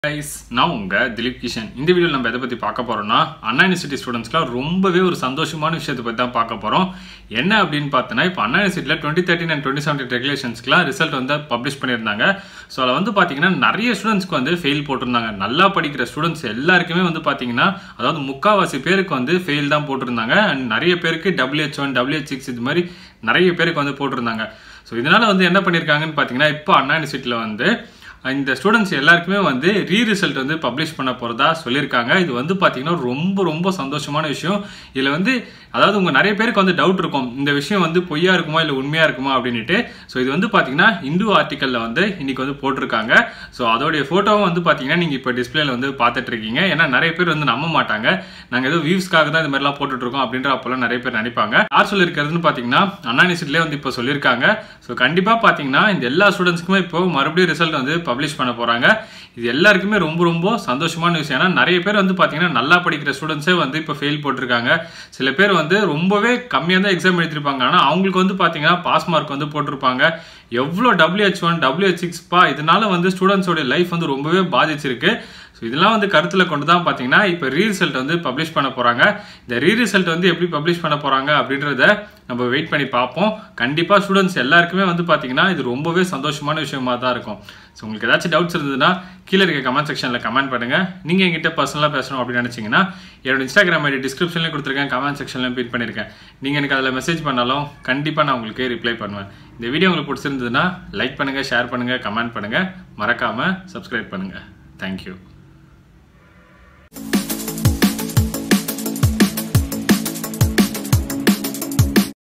guys நான் உங்கள் திலீப் கிஷன் இந்த வீடியோவில் நம்ம எதை பற்றி பார்க்க போகிறோம்னா அண்ணா யூனிவர்சிட்டி ஸ்டூடெண்ட்ஸ்க்குலாம் ரொம்பவே ஒரு சந்தோஷமான விஷயத்தை பற்றி தான் பார்க்க போகிறோம் என்ன அப்படின்னு பார்த்தோன்னா இப்போ அண்ணா யூனிவர்சிட்டியில் twenty thirteen and twenty seventeen ரெகுலேஷன்ஸ்க்குலாம் ரிசல்ட் வந்து பப்ளிஷ் பண்ணியிருந்தாங்க ஸோ அதில் வந்து பார்த்தீங்கன்னா நிறைய ஸ்டூடெண்ட்ஸ்க்கு வந்து ஃபெயில் போட்டிருந்தாங்க நல்லா படிக்கிற ஸ்டூடெண்ட்ஸ் எல்லாருக்குமே வந்து பார்த்தீங்கன்னா அதாவது முக்காவாசி பேருக்கு வந்து ஃபெயில் தான் போட்டிருந்தாங்க அண்ட் நிறைய பேருக்கு டபிள்யூஹெச் ஒன் டபிள்யூஹெச் சிக்ஸ் இது மாதிரி நிறைய பேருக்கு வந்து போட்டிருந்தாங்க ஸோ இதனால் வந்து என்ன பண்ணியிருக்காங்கன்னு பார்த்தீங்கன்னா இப்போ அண்ணா யூனிவர்சிட்டியில் வந்து இந்த ஸ்டூடெண்ட்ஸ் எல்லாருக்குமே வந்து ரீ ரிசல்ட் வந்து பப்ளிஷ் பண்ண போகிறதா சொல்லியிருக்காங்க இது வந்து பார்த்தீங்கன்னா ரொம்ப ரொம்ப சந்தோஷமான விஷயம் இதில் வந்து அதாவது உங்கள் நிறைய பேருக்கு வந்து டவுட் இருக்கும் இந்த விஷயம் வந்து பொய்யா இருக்குமா இல்லை உண்மையாக இருக்குமா அப்படின்ட்டு ஸோ இது வந்து பார்த்தீங்கன்னா இந்து ஆர்டிக்கலில் வந்து இன்னைக்கு வந்து போட்டிருக்காங்க ஸோ அதோடைய ஃபோட்டோவும் வந்து பார்த்தீங்கன்னா நீங்கள் இப்போ டிஸ்பிளேல வந்து பார்த்துட்டு இருக்கீங்க ஏன்னா நிறைய பேர் வந்து நம்ப மாட்டாங்க நாங்கள் ஏதோ வியூஸ்க்காக தான் இது மாதிரிலாம் போட்டுட்டு இருக்கோம் அப்படின்ற அப்போல்லாம் நிறைய பேர் நினைப்பாங்க யார் சொல்லியிருக்கிறதுன்னு பார்த்தீங்கன்னா அண்ணா யூனிவர்சிட்டிலே வந்து இப்போ சொல்லியிருக்காங்க ஸோ கண்டிப்பாக பார்த்தீங்கன்னா இந்த எல்லா ஸ்டூடெண்ட்ஸ்க்குமே இப்போ மறுபடியும் ரிசல்ட் வந்து பப்ளிஷ் பண்ண போகிறாங்க இது எல்லாருக்குமே ரொம்ப ரொம்ப சந்தோஷமான விஷயம் ஏன்னா நிறைய பேர் வந்து பார்த்தீங்கன்னா நல்லா படிக்கிற ஸ்டூடெண்ட்ஸே வந்து இப்போ ஃபெயில் போட்டிருக்காங்க சில பேர் வந்து ரொம்பவே கம்மியாக தான் எக்ஸாம் எழுதிருப்பாங்க ஆனால் அவங்களுக்கு வந்து பார்த்தீங்கன்னா பாஸ் மார்க் வந்து போட்டிருப்பாங்க எவ்வளோ டபிள்யூஹெச் ஒன் டபிள்யூஹெச் சிக்ஸ்ப்பா இதனால வந்து ஸ்டூடெண்ட்ஸோட லைஃப் வந்து ரொம்பவே பாதிச்சிருக்கு ஸோ இதெல்லாம் வந்து கருத்தில் கொண்டு தான் பார்த்தீங்கன்னா இப்போ ரீ ரிசல்ட் வந்து பப்ளிஷ் பண்ண போகிறாங்க இந்த ரீ ரிசல்ட் வந்து எப்படி பப்ளிஷ் பண்ண போகிறாங்க அப்படின்றத நம்ம வெயிட் பண்ணி பார்ப்போம் கண்டிப்பாக ஸ்டூடெண்ட்ஸ் எல்லாருக்குமே வந்து பார்த்தீங்கன்னா இது ரொம்பவே சந்தோஷமான விஷயமா தான் இருக்கும் ஸோ உங்களுக்கு ஏதாச்சும் டவுட்ஸ் இருந்ததுன்னா கீழே இருக்க கமெண்ட் செக்ஷனில் கமெண்ட் பண்ணுங்கள் நீங்கள் எங்கிட்ட பர்சனலாக பேசணும் அப்படின்னு நினச்சிங்கன்னா என்னோட இன்ஸ்டாகிராம் ஐடி டிஸ்கிரிப்ஷன்லேயும் கொடுத்துருக்கேன் கமெண்ட் செக்ஷன்லையும் பின் பண்ணியிருக்கேன் நீங்கள் எனக்கு அதில் மெசேஜ் பண்ணாலும் கண்டிப்பாக நான் உங்களுக்கு ரிப்ளை பண்ணுவேன் இந்த வீடியோ உங்களுக்கு பிடிச்சிருந்ததுன்னா லைக் பண்ணுங்கள் ஷேர் பண்ணுங்கள் கமெண்ட் பண்ணுங்கள் மறக்காமல் சப்ஸ்கிரைப் பண்ணுங்கள் தேங்க்யூ